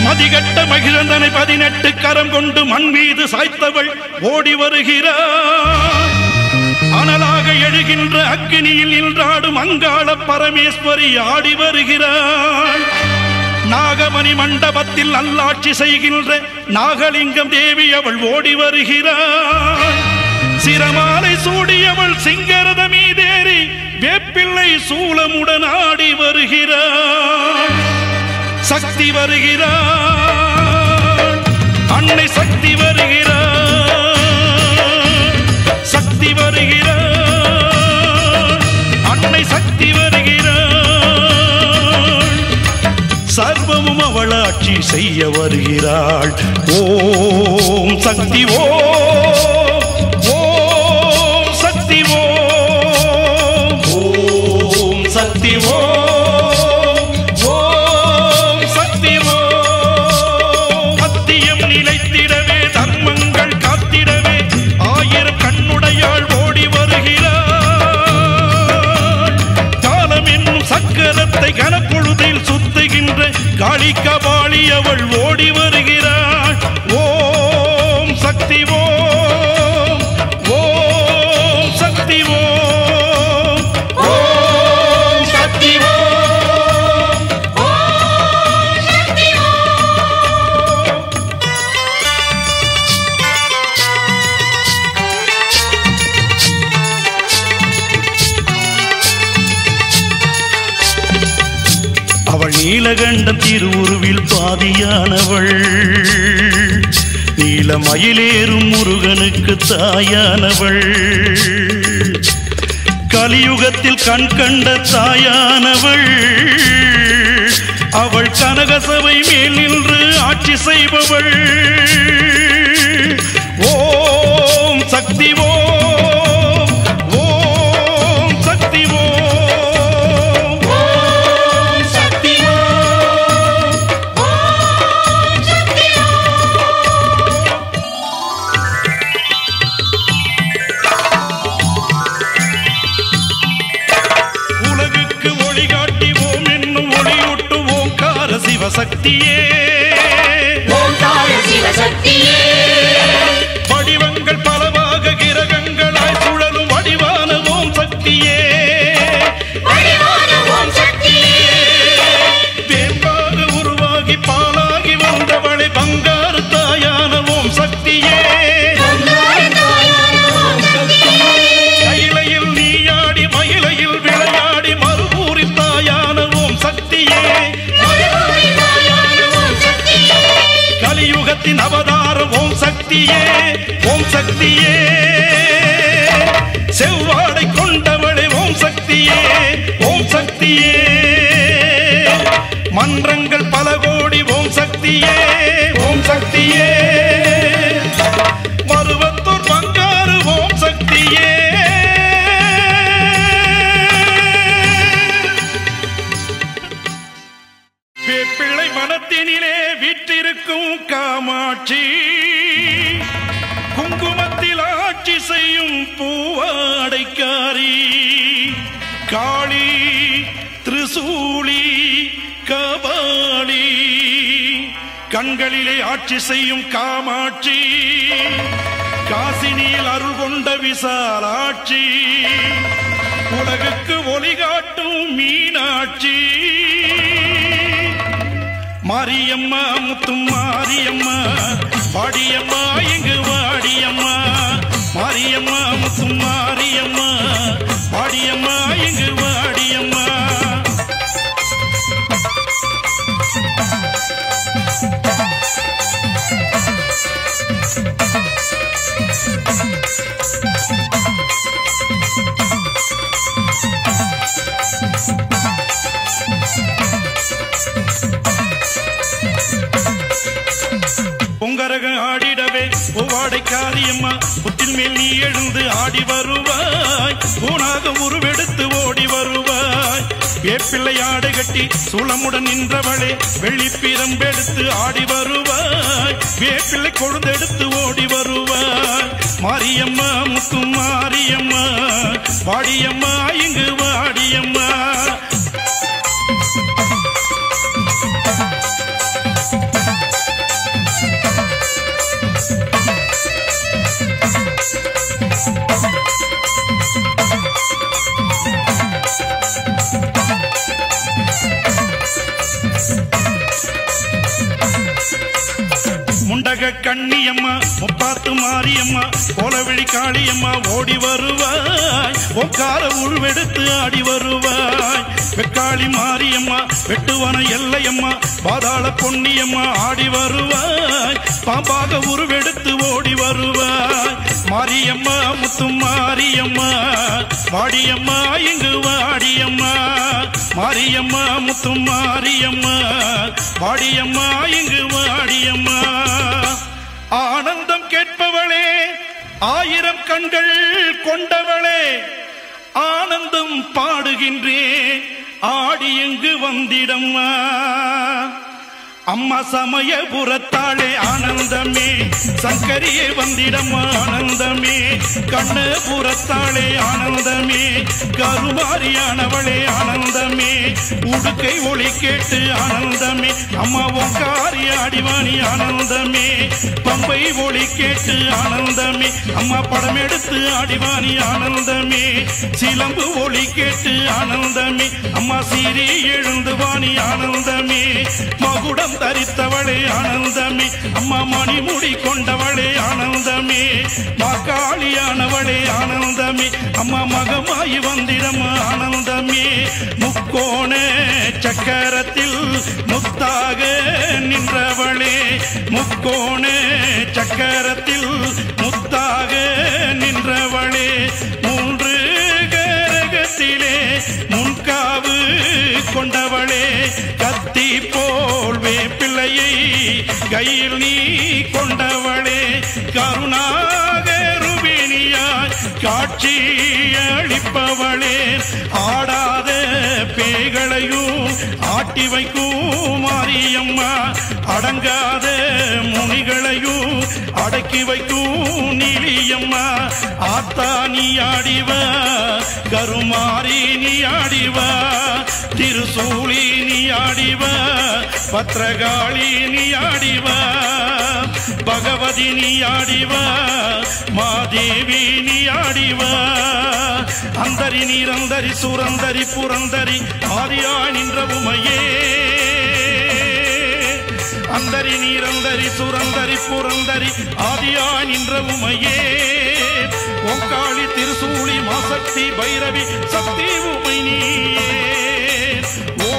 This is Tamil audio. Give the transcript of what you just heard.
மதிகட்ட மகிழந்தனை பதினெட்டு கரம் கொண்டு மண் மீது சாய்த்தவள் ஓடி வருகிறாள் அனலாக எழுகின்ற அக்கினியில் நின்றாடும் அங்காள பரமேஸ்வரி ஆடி வருகிறாள் நாகமணி மண்டபத்தில் நல்லாட்சி செய்கின்ற நாகலிங்கம் தேவி அவள் ஓடி வருகிறாள் சிரமாலை சூடியவள் சிங்கரத மீதேறி வேப்பிள்ளை சூலமுடன் ஆடி வருகிறாள் சக்தி வருகிறாள் அன்னை சக்தி வருகிறாள் சக்தி வருகிறாள் அன்னை சக்தி வருகிறாள் சர்வமும் அவளாட்சி செய்ய வருகிறாள் ஓம் சக்தி ஓம் ஓம் சக்தி ஓம் ஓம் சக்தி ஓம் ஓம் சக்தி ஓம் சத்தியம் நிலைத்திடவே தர்மங்கள் காத்திடவே ஆயிரம் கண்ணுடையாள் ஓடி வருகிறாள் காலம் என்னும் சக்கரத்தை கனப்பொழுதில் சுத்துகின்ற காளி கபாலி அவள் ஓடி வருகிறாள் ஓம் சக்தி ஓம் ஓம் சக்தி ஓம் ஓம் சக்தி ஓம் அவள் நீலகண்டம் திருவுருவில் பாதியானவள் நீலமயிலேறும் முருகனுக்கு தாயானவள் கலியுகத்தில் கண் கண்ட தாயானவள் அவள் கனகசபை மேல் நின்று ஆட்சி செய்பவள் ஓம் சக்தி ஓம் ஓம் சக்தி ஓம் ஓம் சக்தி ஓம் ஓம் சக்தி உலகுக்கு ஒளி காட்டிவோம் என்னும் ஒளியூட்டுவோம் கார சிவசக்தியே ஓங்கார சிவசக்தியே வடிவங்கள் பலவாக கிரகங்களாய் சுழலும் வடிவான ஓம் சக்தியே வடிவான ஓம் சக்தியே வேம்பாக உருவாகி பாலாகி வந்தவளை பங்காரு தாயான ஓம் சக்தியே பொன்னார தாயான ஓம் சக்தியே கையிலையில் நீயாடி மயிலையில் விளையாடி மறுபூரி தாயான ஓம் சக்தியே மறுபூரி தாயான ஓம் சக்தியே கலியுகத்தின் அவதாரம் ஓம் சக்தியே ஓம் சக்தியே செவ்வாடை கொண்டவளே ஓம் சக்தியே ஓம் சக்தியே மன்றங்கள் பல கோடி ஓம் சக்தியே ஓம் சக்தியே மருவத்தூர் பங்காரு ஓம் சக்தியே வேப்பிள்ளை மனத்தினிலே வீற்றிருக்கும் காமாட்சி குங்குமத்தில் ஆட்சி செய்யும் பூவாடைக்காரி காளி திரிசூலி கபாலி கண்களிலே ஆட்சி செய்யும் காமாட்சி காசினியில் அருள் கொண்ட விசாலாட்சி உலகுக்கு ஒளி காட்டும் மீனாட்சி மாரியம்மா முத்தும் மாரியம்மா பாடியம்மா எங்கு வாடியம்மா மாரியம்மா முத்தும் மாரியம்மா பாடியம்மா எங்கு வாடியம்மா பொங்கரக ஆடிடவே பூவாடை காரியம்மா புற்றின் மேல் நீ எழுந்து ஆடி வருவாய் பூனாக உருவெடுத்து ஓடி வருவாய் வேப்பிள்ளை ஆடை கட்டி சூளமுடன் நின்றவளே வெள்ளி பிரம்பெடுத்து ஆடி வருவாய் வேப்பிள்ளை கொழுந்தெடுத்து ஓடி வருவாய் மாரியம்மா முத்து மாரியம்மா வாடியம்மா இங்கு வாடியம்மா கனக கண்ணியம்மா முப்பாத்து மாரியம்மா கோலவிழி காளியம்மா ஓடி வருவாய் ஒக்கார உருவெடுத்து ஆடி வருவாய் வெக்காளி மாரியம்மா வெட்டுவன எல்லையம்மா பாதாள பொன்னியம்மா ஆடி வருவாய் பாம்பாக உருவெடுத்து ஓடி வருவாய் மாரியம்மா முத்து மாரியம்மா வாடியம்மா இங்கு வாடியம்மா மாரியம்மா முத்து மாரியம்மா வாடியம்மா இங்கு வாடியம்மா ஆனந்தம் கேட்பவளே ஆயிரம் கண்கள் கொண்டவளே ஆனந்தம் பாடுகின்றேன் ஆடி எங்கு வந்திடம்மா அம்மா சமயபுரத்தாளே ஆனந்தமே சங்கரியே வந்திடம்மா ஆனந்தமே கண்ணபுரத்தாளே ஆனந்தமே கருமாரியானவளே ஆனந்தமே உடுக்கை ஒளி கேட்டு ஆனந்தமே அம்மா ஓங்காரி ஆடிவாணி ஆனந்தமே பம்பை ஒளி கேட்டு ஆனந்தமே அம்மா படம் எடுத்து ஆடிவாணி ஆனந்தமே சிலம்பு ஒளி கேட்டு ஆனந்தமே அம்மா சீரி எழுந்து வாணி ஆனந்தமே மகுடம் தரித்தவளே ஆனந்தமே அம்மா மணிமுடி கொண்டவளே ஆனந்தமே மாக்காளியானவளே ஆனந்தமே அம்மா மகமாய் வந்திடம் ஆனந்தமே முக்கோண சக்கரத்தில் முத்தாக நின்றவளே முக்கோண சக்கரத்தில் முத்தாக நின்றவளே மூன்று கரகத்திலே முன்காவு கொண்டவளே கத்தி போல் வேப்பிள்ளையை கையில் நீ கொண்டவளே கருணாகருபிணியாய் காட்சி அளிப்பவளே ஆடாத பேய்களையும் ஆட்டி வைக்கும் மாரியம்மா அடங்காத முனிகளையும் அடக்கி வைக்கும் நீலியம்மா ஆத்தா நீ ஆடிவா கருமாரி நீ ஆடிவா திருசூலி நீ ஆடிவா பத்ரகாளி நீ ஆடிவா பகவதி நீ ஆடிவா மாதேவி நீ ஆடிவா அந்தரி நீரந்தரி சுரந்தரி புரந்தரி ஆதியா நின்ற உமையே அந்தரி நீரந்தரி சுரந்தரி புரந்தரி ஆதியா நின்ற உமையே ஓங்காளி திருசூலி மாசக்தி பைரவி சக்தி உமை நீயே